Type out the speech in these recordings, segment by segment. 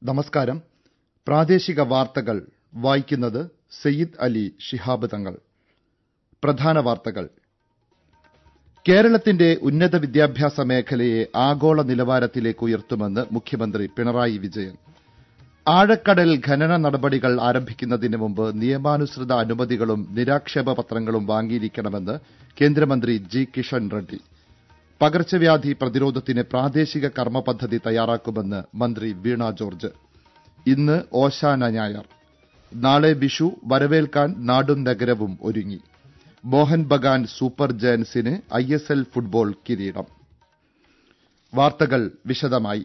നമസ്കാരം പ്രാദേശിക വാർത്തകൾ വായിക്കുന്നത് സയ്യിദ് അലി ശിഹാബ് തങ്ങൾ പ്രധാന വാർത്തകൾ കേരളത്തിന്റെ ഉന്നത വിദ്യാഭ്യാസ മേഖലയെ ആഗോള നിലവാരത്തിലേക്ക് ഉയർത്തുമെന്ന് മുഖ്യമന്ത്രി പിണറായി വിജയൻ ആഴക്കടൽ ഖനന നടപടികൾ ആരംഭിക്കുന്നതിന് മുമ്പ് നിയമാനുസൃത അനുമതികളും നിരാക്ഷേപ പത്രങ്ങളും വാങ്ങിയിരിക്കണമെന്ന് കേന്ദ്രമന്ത്രി ജി കിഷൻ റെഡ്ഡി പകർച്ചവ്യാധി പ്രതിരോധത്തിന് പ്രാദേശിക കർമ്മ പദ്ധതി തയ്യാറാക്കുമെന്ന് മന്ത്രി വീണ ജോർജ് ഇന്ന് ഓശാന ഞായർ നാളെ വിഷു വരവേൽക്കാൻ നാടും നഗരവും ഒരുങ്ങി മോഹൻ ബഗാൻ സൂപ്പർ ജയൻസിന് ഐഎസ്എൽ ഫുട്ബോൾ കിരീടം വാർത്തകൾ വിശദമായി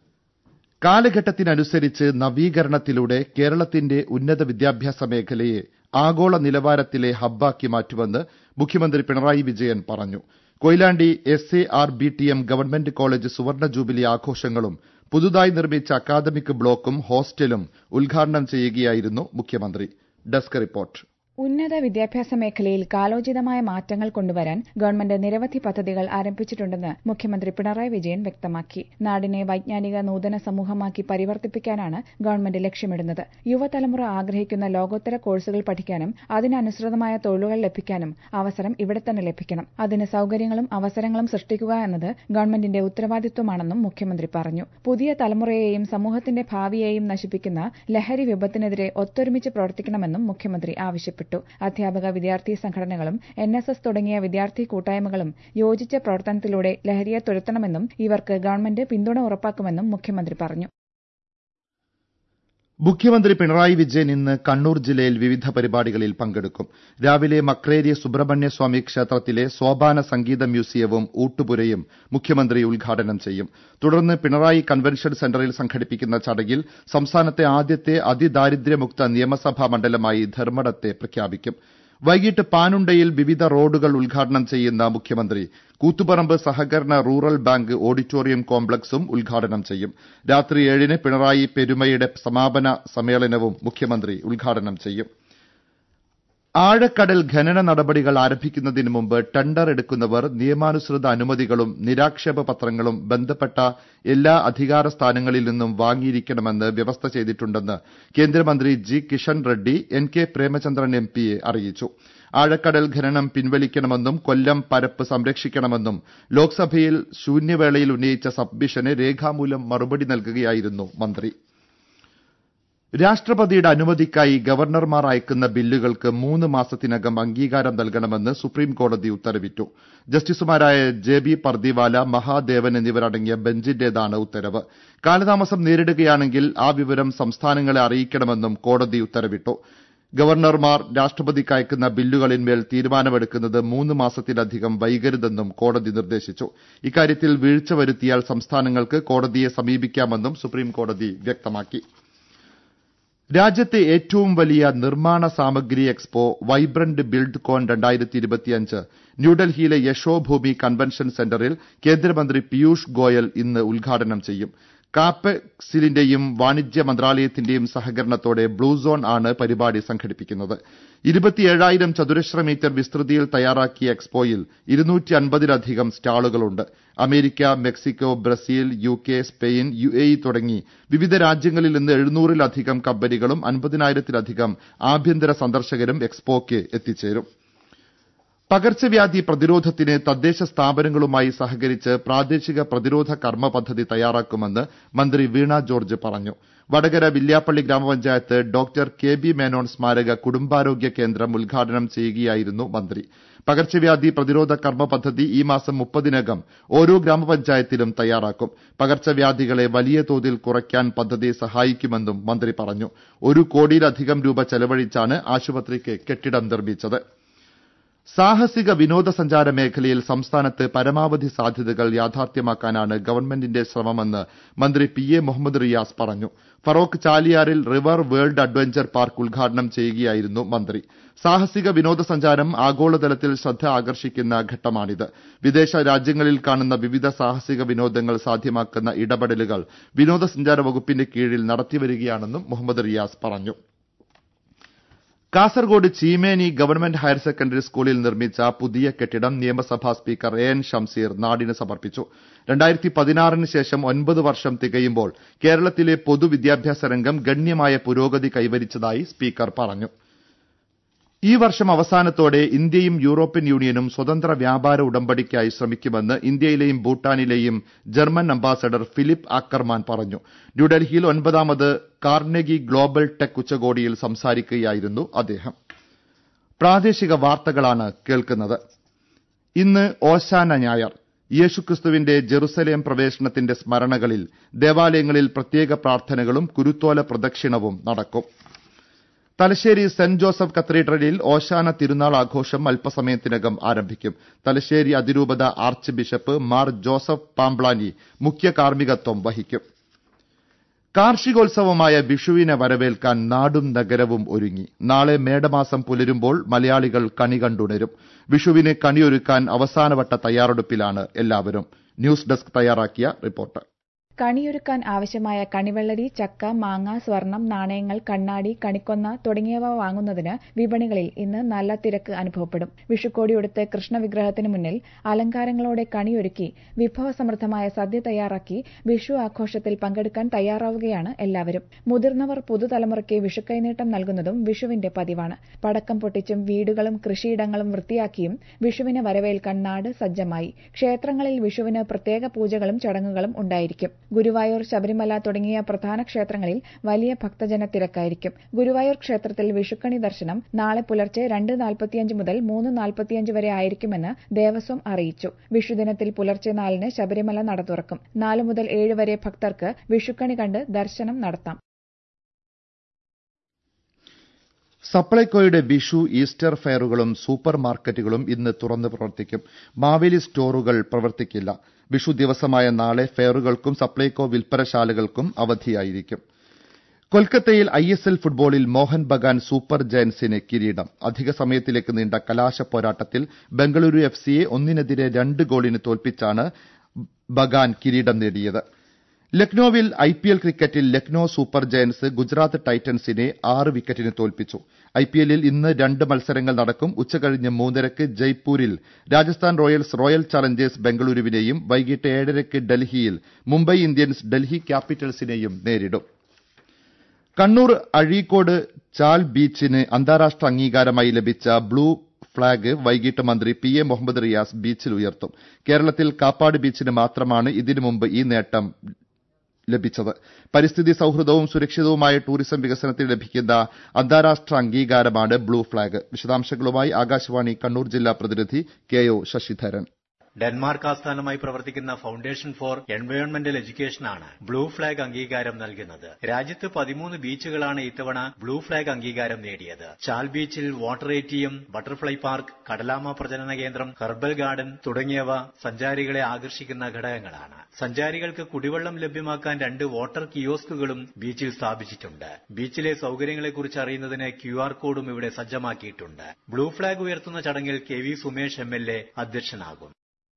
കാലഘട്ടത്തിനനുസരിച്ച് നവീകരണത്തിലൂടെ കേരളത്തിന്റെ ഉന്നത വിദ്യാഭ്യാസ മേഖലയെ ആഗോള നിലവാരത്തിലെ ഹബ്ബാക്കി മാറ്റുമെന്ന് മുഖ്യമന്ത്രി പിണറായി വിജയൻ പറഞ്ഞു Koyilandy S A R B T M government college സുവർണ ജൂബിലി ആഘോഷങ്ങളും പുതുതായി നിർമ്മിച്ച അക്കാദമിക് ബ്ലോക്കും ഹോസ്റ്റലും ഉദ്ഘാടനം ചെയ്യുകയായിരുന്നു മുഖ്യമന്ത്രി ഡെസ്ക് റിപ്പോർട്ട് ഉന്നത വിദ്യാഭ്യാസ മേഖലയിൽ കാലോചിതമായ മാറ്റങ്ങൾ കൊണ്ടുവരാൻ ഗവൺമെന്റ് നിരവധി പദ്ധതികൾ ആരംഭിച്ചിട്ടുണ്ടെന്ന് മുഖ്യമന്ത്രി പിണറായി വിജയൻ വ്യക്തമാക്കി നാടിനെ വൈജ്ഞാനിക നൂതന സമൂഹമാക്കി പരിവർത്തിപ്പിക്കാനാണ് ഗവൺമെന്റ് ലക്ഷ്യമിടുന്നത് യുവതലമുറ ആഗ്രഹിക്കുന്ന ലോകോത്തര കോഴ്സുകൾ പഠിക്കാനും അതിനനുസൃതമായ തൊഴിലുകൾ ലഭിക്കാനും അവസരം ഇവിടെ തന്നെ ലഭിക്കണം അതിന് സൌകര്യങ്ങളും അവസരങ്ങളും സൃഷ്ടിക്കുക എന്നത് ഗവൺമെന്റിന്റെ ഉത്തരവാദിത്വമാണെന്നും മുഖ്യമന്ത്രി പറഞ്ഞു പുതിയ തലമുറയെയും സമൂഹത്തിന്റെ ഭാവിയെയും നശിപ്പിക്കുന്ന ലഹരി വിപത്തിനെതിരെ ഒത്തൊരുമിച്ച് പ്രവർത്തിക്കണമെന്നും മുഖ്യമന്ത്രി ആവശ്യപ്പെട്ടു അധ്യാപക വിദ്യാർത്ഥി സംഘടനകളും എൻ എസ് എസ് തുടങ്ങിയ വിദ്യാർത്ഥി കൂട്ടായ്മകളും യോജിച്ച പ്രവർത്തനത്തിലൂടെ ലഹരിയെ തുരത്തണമെന്നും ഇവർക്ക് ഗവൺമെന്റ് പിന്തുണ ഉറപ്പാക്കുമെന്നും മുഖ്യമന്ത്രി പറഞ്ഞു മുഖ്യമന്ത്രി പിണറായി വിജയൻ ഇന്ന് കണ്ണൂർ ജില്ലയിൽ വിവിധ പരിപാടികളിൽ പങ്കെടുക്കും രാവിലെ മക്രേരി സുബ്രഹ്മണ്യ സ്വാമി ക്ഷേത്രത്തിലെ സോപാന സംഗീത മ്യൂസിയവും ഊട്ടുപുരയും മുഖ്യമന്ത്രി ഉദ്ഘാടനം ചെയ്യും തുടർന്ന് പിണറായി കൺവെൻഷൻ സെന്ററിൽ സംഘടിപ്പിക്കുന്ന ചടങ്ങിൽ സംസ്ഥാനത്തെ ആദ്യത്തെ അതിദാരിദ്ര്യമുക്ത നിയമസഭാ മണ്ഡലമായി ധർമ്മടത്തെ പ്രഖ്യാപിക്കും വൈകിട്ട് പാനുണ്ടയിൽ വിവിധ റോഡുകൾ ഉദ്ഘാടനം ചെയ്യുന്ന മുഖ്യമന്ത്രി കൂത്തുപറമ്പ് സഹകരണ റൂറൽ ബാങ്ക് ഓഡിറ്റോറിയം കോംപ്ലക്സും ഉദ്ഘാടനം ചെയ്യും രാത്രി ഏഴിന് പിണറായി പെരുമയുടെ സമാപന സമ്മേളനവും മുഖ്യമന്ത്രി ഉദ്ഘാടനം ചെയ്യും ആഴക്കടൽ ഖനന നടപടികൾ ആരംഭിക്കുന്നതിന് മുമ്പ് ടെൻഡർ എടുക്കുന്നവർ നിയമാനുസൃത അനുമതികളും നിരാക്ഷേപ പത്രങ്ങളും ബന്ധപ്പെട്ട എല്ലാ അധികാര സ്ഥാനങ്ങളിൽ നിന്നും വാങ്ങിയിരിക്കണമെന്ന് വ്യവസ്ഥ ചെയ്തിട്ടുണ്ടെന്ന് കേന്ദ്രമന്ത്രി G Kishan Reddy N K Premachandran M പിയെ അറിയിച്ചു ആഴക്കടൽ ഖനനം പിൻവലിക്കണമെന്നും കൊല്ലം പരപ്പ് സംരക്ഷിക്കണമെന്നും ലോക്സഭയിൽ ശൂന്യവേളയിൽ ഉന്നയിച്ച സബ്മിഷന് രേഖാമൂലം മറുപടി നൽകുകയായിരുന്നു മന്ത്രി രാഷ്ട്രപതിയുടെ അനുമതിക്കായി ഗവർണർമാർ അയക്കുന്ന ബില്ലുകൾക്ക് മൂന്ന് മാസത്തിനകം അംഗീകാരം നൽകണമെന്ന് സുപ്രീം കോടതി ഉത്തരവിട്ടു ജസ്റ്റിസുമാരായ ജെ ബി പർദിവാല മഹാദേവൻ എന്നിവരടങ്ങിയ ബെഞ്ചിന്റേതാണ് ഉത്തരവ് കാലതാമസം നേരിടുകയാണെങ്കിൽ ആ വിവരം സംസ്ഥാനങ്ങളെ അറിയിക്കണമെന്നും കോടതി ഉത്തരവിട്ടു ഗവർണർമാർ രാഷ്ട്രപതിക്ക് അയക്കുന്ന ബില്ലുകളിന്മേൽ തീരുമാനമെടുക്കുന്നത് മൂന്ന് മാസത്തിലധികം വൈകരുതെന്നും കോടതി നിർദ്ദേശിച്ചു ഇക്കാര്യത്തിൽ വീഴ്ച വരുത്തിയാൽ സംസ്ഥാനങ്ങൾക്ക് കോടതിയെ സമീപിക്കാമെന്നും സുപ്രീം കോടതി വ്യക്തമാക്കി രാജ്യത്തെ ഏറ്റവും വലിയ നിർമ്മാണ സാമഗ്രി എക്സ്പോ വൈബ്രന്റ് ബിൽഡ് കോൺ രണ്ടായിരത്തി ഇരുപത്തിയഞ്ച് ന്യൂഡൽഹിയിലെ യശോഭൂമി കൺവെൻഷൻ സെന്ററിൽ കേന്ദ്രമന്ത്രി പീയൂഷ് ഗോയൽ ഇന്ന് ഉദ്ഘാടനം ചെയ്യും കാപ്പെക്സിലിന്റെയും വാണിജ്യ മന്ത്രാലയത്തിന്റെയും സഹകരണത്തോടെ ബ്ലൂ സോൺ ആണ് പരിപാടി സംഘടിപ്പിക്കുന്നത് ഇരുപത്തിയേഴായിരം ചതുരശ്ര മീറ്റർ വിസ്തൃതിയിൽ തയ്യാറാക്കിയ എക്സ്പോയിൽ ഇരുന്നൂറ്റി അൻപതിലധികം സ്റ്റാളുകളുണ്ട് America Mexico Brazil U K Spain U A E തുടങ്ങി വിവിധ രാജ്യങ്ങളിൽ നിന്ന് എഴുന്നൂറിലധികം കമ്പനികളും അൻപതിനായിരത്തിലധികം ആഭ്യന്തര സന്ദർശകരും എക്സ്പോയ്ക്ക് എത്തിച്ചേരും പകർച്ചവ്യാധി പ്രതിരോധത്തിന് തദ്ദേശ സ്ഥാപനങ്ങളുമായി സഹകരിച്ച് പ്രാദേശിക പ്രതിരോധ കർമ്മ പദ്ധതി തയ്യാറാക്കുമെന്ന് മന്ത്രി വീണ ജോർജ് പറഞ്ഞു വടകര വില്യാപ്പള്ളി ഗ്രാമപഞ്ചായത്ത് ഡോക്ടർ കെ ബി മേനോൻ സ്മാരക കുടുംബാരോഗ്യ കേന്ദ്രം ഉദ്ഘാടനം ചെയ്യുകയായിരുന്നു മന്ത്രി പകർച്ചവ്യാധി പ്രതിരോധ കർമ്മ പദ്ധതി ഈ മാസം മുപ്പതിനകം ഓരോ ഗ്രാമപഞ്ചായത്തിലും തയ്യാറാക്കും പകർച്ചവ്യാധികളെ വലിയ തോതിൽ കുറയ്ക്കാൻ പദ്ധതി സഹായിക്കുമെന്നും മന്ത്രി പറഞ്ഞു ഒരു കോടിയിലധികം രൂപ ചെലവഴിച്ചാണ് ആശുപത്രിക്ക് കെട്ടിടം നിർമ്മിച്ചത് സാഹസിക വിനോദസഞ്ചാര മേഖലയിൽ സംസ്ഥാനത്ത് പരമാവധി സാധ്യതകൾ യാഥാർത്ഥ്യമാക്കാനാണ് ഗവൺമെന്റിന്റെ ശ്രമമെന്ന് മന്ത്രി പി എ മുഹമ്മദ് റിയാസ് പറഞ്ഞു ഫറോക്ക് ചാലിയാറിൽ റിവർ വേൾഡ് അഡ്വഞ്ചർ പാർക്ക് ഉദ്ഘാടനം ചെയ്യുകയായിരുന്നു മന്ത്രി സാഹസിക വിനോദസഞ്ചാരം ആഗോളതലത്തിൽ ശ്രദ്ധ ആകർഷിക്കുന്ന ഘട്ടമാണിത് വിദേശ രാജ്യങ്ങളിൽ കാണുന്ന വിവിധ സാഹസിക വിനോദങ്ങൾ സാധ്യമാക്കുന്ന ഇടപെടലുകൾ വിനോദസഞ്ചാര വകുപ്പിന്റെ കീഴിൽ നടത്തിവരികയാണെന്നും മുഹമ്മദ് റിയാസ് പറഞ്ഞു Kasaragod Cheemeni government higher secondary സ്കൂളിൽ നിർമ്മിച്ച പുതിയ കെട്ടിടം നിയമസഭാ സ്പീക്കർ എ എൻ ഷംസീർ നാടിന് സമർപ്പിച്ചു രണ്ടായിരത്തി പതിനാറിന് ശേഷം ഒൻപത് വർഷം തികയുമ്പോൾ കേരളത്തിലെ പൊതുവിദ്യാഭ്യാസ രംഗം ഗണ്യമായ പുരോഗതി കൈവരിച്ചതായി സ്പീക്കർ പറഞ്ഞു ഈ വർഷം അവസാനത്തോടെ ഇന്ത്യയും യൂറോപ്യൻ യൂണിയനും സ്വതന്ത്ര വ്യാപാര ഉടമ്പടിക്കായി ശ്രമിക്കുമെന്ന് ഇന്ത്യയിലെയും ഭൂട്ടാനിലെയും ജർമ്മൻ അംബാസഡർ ഫിലിപ്പ് ആക്കർമാൻ പറഞ്ഞു ന്യൂഡൽഹിയിൽ ഒൻപതാമത് കാർനെഗി ഗ്ലോബൽ ടെക് ഉച്ചകോടിയിൽ സംസാരിക്കുകയായിരുന്നു അദ്ദേഹം പ്രാദേശിക വാർത്തകളാണ് കേൾക്കുന്നത് ഇന്ന് ഓശാന ഞായർ യേശുക്രിസ്തുവിന്റെ ജെറുസലേം പ്രവേശനത്തിന്റെ സ്മരണകളിൽ ദേവാലയങ്ങളിൽ പ്രത്യേക പ്രാർത്ഥനകളും കുരുത്തോല പ്രദക്ഷിണവും നടക്കും തലശ്ശേരി സെന്റ് ജോസഫ് കത്തീഡ്രലിൽ ഓശാന തിരുനാൾ ആഘോഷം അല്പസമയത്തിനകം ആരംഭിക്കും തലശ്ശേരി അതിരൂപത ആർച്ച് ബിഷപ്പ് മാർ ജോസഫ് പാംബ്ലാനി മുഖ്യ കാർമ്മികത്വം വഹിക്കും കാർഷികോത്സവമായ വിഷുവിനെ വരവേൽക്കാൻ നാടും നഗരവും ഒരുങ്ങി നാളെ മേടമാസം പുലരുമ്പോൾ മലയാളികൾ കണി കണ്ടുണരും വിഷുവിന് കണിയൊരുക്കാൻ അവസാനവട്ട തയ്യാറെടുപ്പിലാണ് എല്ലാവരും ന്യൂസ് ഡെസ്ക് തയ്യാറാക്കിയ റിപ്പോർട്ട് കണിയൊരുക്കാൻ ആവശ്യമായ കണിവെള്ളരി ചക്ക മാങ്ങ സ്വർണം നാണയങ്ങൾ കണ്ണാടി കണിക്കൊന്ന തുടങ്ങിയവ വാങ്ങുന്നതിന് വിപണികളിൽ ഇന്ന് നല്ല തിരക്ക് അനുഭവപ്പെടും വിഷുക്കോടിയെടുത്ത് കൃഷ്ണവിഗ്രഹത്തിന് മുന്നിൽ അലങ്കാരങ്ങളോടെ കണിയൊരുക്കി വിഭവസമൃദ്ധമായ സദ്യ തയ്യാറാക്കി വിഷു ആഘോഷത്തിൽ പങ്കെടുക്കാൻ തയ്യാറാവുകയാണ് എല്ലാവരും മുതിർന്നവർ പുതുതലമുറയ്ക്ക് വിഷുക്കൈനീട്ടം നൽകുന്നതും വിഷുവിന്റെ പതിവാണ് പടക്കം പൊട്ടിച്ചും വീടുകളും കൃഷിയിടങ്ങളും വൃത്തിയാക്കിയും വിഷുവിനെ വരവേൽക്കാൻ നാട് സജ്ജമായി ക്ഷേത്രങ്ങളിൽ വിഷുവിന് പ്രത്യേക പൂജകളും ചടങ്ങുകളും ഉണ്ടായിരിക്കും ഗുരുവായൂർ ശബരിമല തുടങ്ങിയ പ്രധാന ക്ഷേത്രങ്ങളിൽ വലിയ ഭക്തജന തിരക്കായിരിക്കും ഗുരുവായൂർ ക്ഷേത്രത്തിൽ വിഷുക്കണി ദർശനം നാളെ പുലർച്ചെ രണ്ട് നാൽപ്പത്തിയഞ്ച് മുതൽ മൂന്ന് നാൽപ്പത്തിയഞ്ച് വരെ ആയിരിക്കുമെന്ന് ദേവസ്വം അറിയിച്ചു വിഷുദിനത്തിൽ പുലർച്ചെ നാലിന് ശബരിമല നട തുറക്കും നാല് മുതൽ ഏഴ് വരെ ഭക്തർക്ക് വിഷുക്കണി കണ്ട് ദർശനം നടത്താം സപ്ലൈകോയുടെ വിഷു ഈസ്റ്റർ ഫെയറുകളും സൂപ്പർ മാർക്കറ്റുകളും ഇന്ന് തുറന്ന് പ്രവർത്തിക്കും മാവേലി സ്റ്റോറുകൾ പ്രവർത്തിക്കില്ല വിഷു ദിവസമായ നാളെ ഫെയറുകൾക്കും സപ്ലൈകോ വിൽപ്പനശാലകൾക്കും അവധിയായിരിക്കും കൊൽക്കത്തയിൽ ഐ എസ് എൽ ഫുട്ബോളിൽ മോഹൻ ബഗാൻ സൂപ്പർ ജയന്റ്സിന് കിരീടം അധിക സമയത്തിലേക്ക് നീണ്ട കലാശ പോരാട്ടത്തിൽ ബംഗളൂരു എഫ് സിയെ ഒന്നിനെതിരെ രണ്ട് ഗോളിന് തോൽപ്പിച്ചാണ് ബഗാൻ കിരീടം നേടിയത് ലക്നൌവിൽ ഐപിഎൽ ക്രിക്കറ്റിൽ ലക്നൌ സൂപ്പർ ജയന്റ്സ് ഗുജറാത്ത് ടൈറ്റൻസിനെ ആറ് വിക്കറ്റിന് തോൽപ്പിച്ചു ഐപിഎല്ലിൽ ഇന്ന് രണ്ട് മത്സരങ്ങൾ നടക്കും ഉച്ചകഴിഞ്ഞ് മൂന്നരയ്ക്ക് ജയ്പൂരിൽ രാജസ്ഥാൻ റോയൽസ് റോയൽ ചലഞ്ചേഴ്സ് ബംഗളൂരുവിനെയും വൈകിട്ട് ഏഴരയ്ക്ക് ഡൽഹിയിൽ മുംബൈ ഇന്ത്യൻസ് ഡൽഹി ക്യാപിറ്റൽസിനെയും നേരിടും കണ്ണൂർ അഴീക്കോട് ചാൽ ബീച്ചിന് അന്താരാഷ്ട്ര അംഗീകാരമായി ലഭിച്ച ബ്ലൂ ഫ്ളാഗ് വൈകിട്ട് മന്ത്രി പി എ മുഹമ്മദ് റിയാസ് ബീച്ചിൽ ഉയർത്തും കേരളത്തിൽ കാപ്പാട് ബീച്ചിന് മാത്രമാണ് ഇതിനു മുമ്പ് ഈ നേട്ടം ലഭിച്ചത് പരിസ്ഥിതി സൌഹൃദവും സുരക്ഷിതവുമായ ടൂറിസം വികസനത്തിന് ലഭിക്കുന്ന അന്താരാഷ്ട്ര അംഗീകാരമാണ് ബ്ലൂ ഫ്ളാഗ് വിശദാംശങ്ങളുമായി ആകാശവാണി കണ്ണൂർ ജില്ലാ പ്രതിനിധി കെ ഒ ശശിധരൻ ഡെൻമാർക്ക് ആസ്ഥാനമായി പ്രവർത്തിക്കുന്ന ഫൗണ്ടേഷൻ ഫോർ എൻവയോൺമെന്റൽ എഡ്യൂക്കേഷനാണ് ബ്ലൂ ഫ്ളാഗ് അംഗീകാരം നൽകുന്നത് രാജ്യത്ത് പതിമൂന്ന് ബീച്ചുകളാണ് ഇത്തവണ ബ്ലൂ ഫ്ളാഗ് അംഗീകാരം നേടിയത് ചാൽ ബീച്ചിൽ വാട്ടർ എറ്റിഎം ബട്ടർഫ്ലൈ പാർക്ക് കടലാമ പ്രജനന കേന്ദ്രം ഹെർബൽ ഗാർഡൻ തുടങ്ങിയവ സഞ്ചാരികളെ ആകർഷിക്കുന്ന ഘടകങ്ങളാണ് സഞ്ചാരികൾക്ക് കുടിവെള്ളം ലഭ്യമാക്കാൻ രണ്ട് വാട്ടർ കിയോസ്കുകളും ബീച്ചിൽ സ്ഥാപിച്ചിട്ടുണ്ട് ബീച്ചിലെ സൌകര്യങ്ങളെക്കുറിച്ച് അറിയുന്നതിന് ക്യു ആർ കോഡും ഇവിടെ സജ്ജമാക്കിയിട്ടുണ്ട് ബ്ലൂ ഫ്ളാഗ് ഉയർത്തുന്ന ചടങ്ങിൽ K V Sumesh M L A അധ്യക്ഷനാകും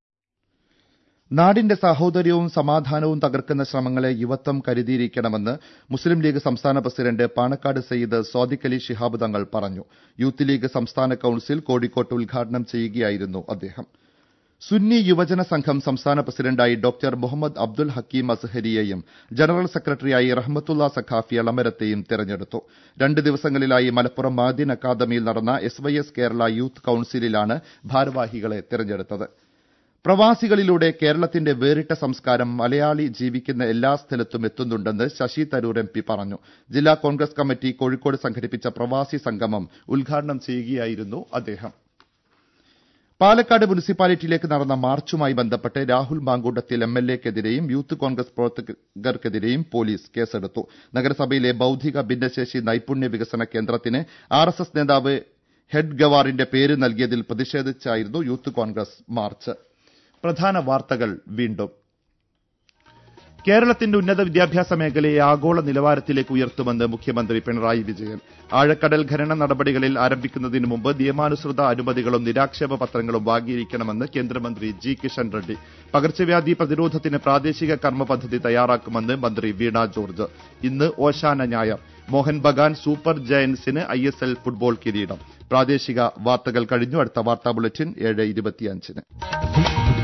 നാടിന്റെ സാഹോദര്യവും സമാധാനവും തകർക്കുന്ന ശ്രമങ്ങളെ യുവത്വം കരുതിയിരിക്കണമെന്ന് മുസ്ലിം ലീഗ് സംസ്ഥാന പ്രസിഡന്റ് പാണക്കാട് സയ്യിദ് സ്വാദിഖ് അലി ശിഹാബ് തങ്ങൾ പറഞ്ഞു യൂത്ത് ലീഗ് സംസ്ഥാന കൌൺസിൽ കോഴിക്കോട്ട് ഉദ്ഘാടനം ചെയ്യുകയായിരുന്നു അദ്ദേഹം സുന്നി യുവജന സംഘം സംസ്ഥാന പ്രസിഡന്റായി ഡോക്ടർ മുഹമ്മദ് അബ്ദുൽ ഹക്കീം അസ്ഹരിയെയും ജനറൽ സെക്രട്ടറിയായി റഹ്മത്തുള്ള സഖാഫി എളമരത്തെയും തെരഞ്ഞെടുത്തു രണ്ട് ദിവസങ്ങളിലായി മലപ്പുറം മാദിൻ അക്കാദമിയിൽ നടന്ന S Y S Kerala youth കൌൺസിലിലാണ് ഭാരവാഹികളെ തെരഞ്ഞെടുത്തത് പ്രവാസികളിലൂടെ കേരളത്തിന്റെ വേറിട്ട സംസ്കാരം മലയാളി ജീവിക്കുന്ന എല്ലാ സ്ഥലത്തും എത്തുന്നുണ്ടെന്ന് ശശി തരൂർ എം പി പറഞ്ഞു ജില്ലാ കോൺഗ്രസ് കമ്മിറ്റി കോഴിക്കോട് സംഘടിപ്പിച്ച പ്രവാസി സംഗമം ഉദ്ഘാടനം ചെയ്യുകയായിരുന്നു അദ്ദേഹം പാലക്കാട് മുനിസിപ്പാലിറ്റിയിലേക്ക് നടന്ന മാർച്ചുമായി ബന്ധപ്പെട്ട് രാഹുൽ മാങ്കൂട്ടത്തിൽ എം എൽ എക്കെതിരെയും യൂത്ത് കോൺഗ്രസ് പ്രവർത്തകർക്കെതിരെയും പോലീസ് കേസെടുത്തു നഗരസഭയിലെ ബൌദ്ധിക ഭിന്നശേഷി നൈപുണ്യ വികസന കേന്ദ്രത്തിന് ആർ എസ് എസ് നേതാവ് ഹെഡ് ഗവാറിന്റെ പേര് നൽകിയതിൽ പ്രതിഷേധിച്ചായിരുന്നു യൂത്ത് കോൺഗ്രസ് മാർച്ച് പ്രധാന വാർത്തകൾ വീണ്ടും കേരളത്തിന്റെ ഉന്നത വിദ്യാഭ്യാസ മേഖലയെ ആഗോള നിലവാരത്തിലേക്ക് ഉയർത്തുമെന്ന് മുഖ്യമന്ത്രി പിണറായി വിജയൻ ആഴക്കടൽ ഖനന നടപടികളിൽ ആരംഭിക്കുന്നതിന് മുമ്പ് നിയമാനുസൃത അനുമതികളും നിരാക്ഷേപ പത്രങ്ങളും വാങ്ങിയിരിക്കണമെന്ന് കേന്ദ്രമന്ത്രി ജി കിഷൻ റെഡ്ഡി പകർച്ചവ്യാധി പ്രതിരോധത്തിന് പ്രാദേശിക കർമ്മ പദ്ധതി തയ്യാറാക്കുമെന്ന് മന്ത്രി വീണ ജോർജ് ഇന്ന് ഓശാന ഞായർ മോഹൻ ബഗാൻ സൂപ്പർ ജയന്റ്സിന് ഐ എസ് എൽ ഫുട്ബോൾ കിരീടം പ്രാദേശിക വാർത്തകൾ കഴിഞ്ഞു അടുത്ത വാർത്താ ബുള്ളറ്റിൻ ഏഴ് ഇരുപത്തിയഞ്ചിന്